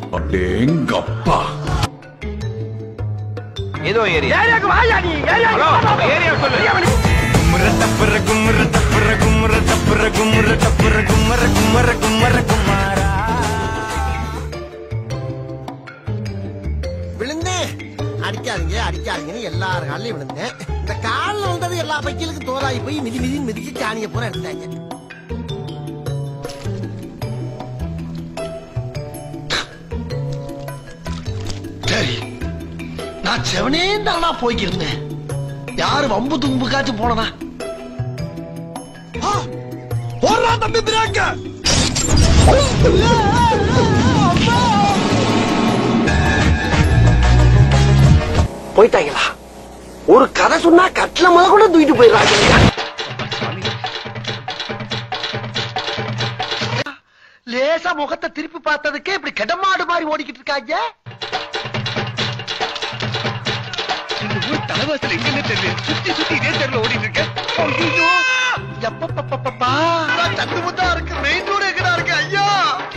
அடேங்கப்பா ஏதோ ஏரியா ஏரியாக்கு வாயா நீ ஹலோ ஏரியா ஏரியா சொல்லு கும்மர தப்புற கும்மர தப்புற கும்மர தப்புற கும்மர தப்புற கும்மர கும்மர கும்மர குமாரா விழுந்தேன் அடிக்காதீங்க அடிக்காதீங்கன்னு எல்லாரும் காலையும் விழுந்தேன் இந்த காலில் வந்தது எல்லா பைக்கிலுக்கும் தோலாகி போய் மிதி மிதின்னு மிதிச்சு சாணியை பூரா எடுத்தாங்க சரி நான் செவனே தானா போய்க்கிருந்தேன் யாரு வம்பு தும்புக்காச்சும் போனனா போடுறா தம்பி பிரேக்க போயிட்டாங்களா ஒரு கதை சொன்னா கட்டில முத கூட தூக்கிட்டு போயிடுறாங்க லேசா முகத்தை திருப்பி பார்த்ததுக்கே இப்படி கெடமாடு மாதிரி ஓடிக்கிட்டு இருக்காங்க தலைவாசல் எங்கன்னு தெரியல சுத்தி சுத்தி இதே தெருல ஓடிட்டு இருக்கேன் ஐயோ எப்பப்பப்பப்பா தட்டு முத்தா இருக்கு மெயின் ரோடு எங்கடா இருக்கு ஐயா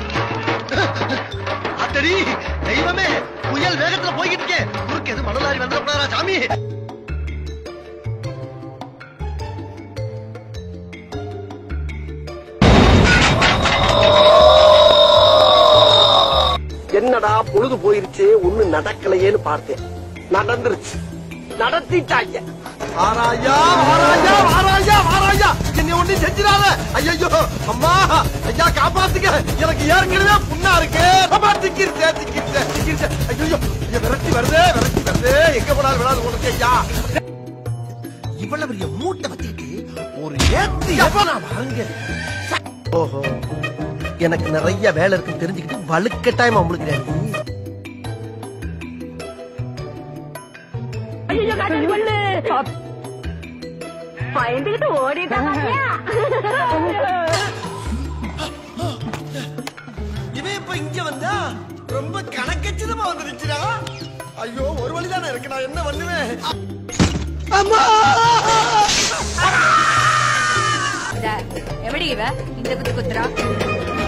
அத்தடி தெய்வமே புயல் வேகத்துல போய்கிட்டு இருக்கேன் குறுக்கு எது மணலாரி வந்துடக்கூடாதா சாமி என்னடா பொழுது போயிருச்சு ஒண்ணு நடக்கலையேன்னு பார்த்தேன் நடந்துருச்சு நடத்திட்டாங்க ஆராயா ஆராயா ஆராயா ஆராயா என்னை ஒண்ணு செஞ்சிடாத ஐயோ அம்மா ஐயா காப்பாத்துங்க எனக்கு ஏற்கனவே புண்ணா இருக்கு அம்மா திக்கிருச்சே திக்கிருச்சே திக்கிருச்சே ஐயோ விரட்டி வருதே விரட்டி வருதே எங்க போனாலும் விடாது உனக்கு ஐயா இவ்வளவு பெரிய மூட்டை வச்சுக்கிட்டு ஒரு ஏத்தி நான் வாங்க ஓஹோ எனக்கு நிறைய வேலை இருக்குன்னு தெரிஞ்சுக்கிட்டு வலுக்கட்டாயமா முழுக்கிறேன் ஐயோ காட்டு கொள்ளு பயந்துகிட்டு ஓடிட்டாங்க இவன் இப்ப இங்க வந்தா ரொம்ப கணக்கச்சிதமா வந்துருச்சுடா ஐயோ ஒரு வழிதானே இருக்கு நான் என்ன பண்ணுவேன் அம்மா எப்படி இவ இந்த குத்து குத்துறா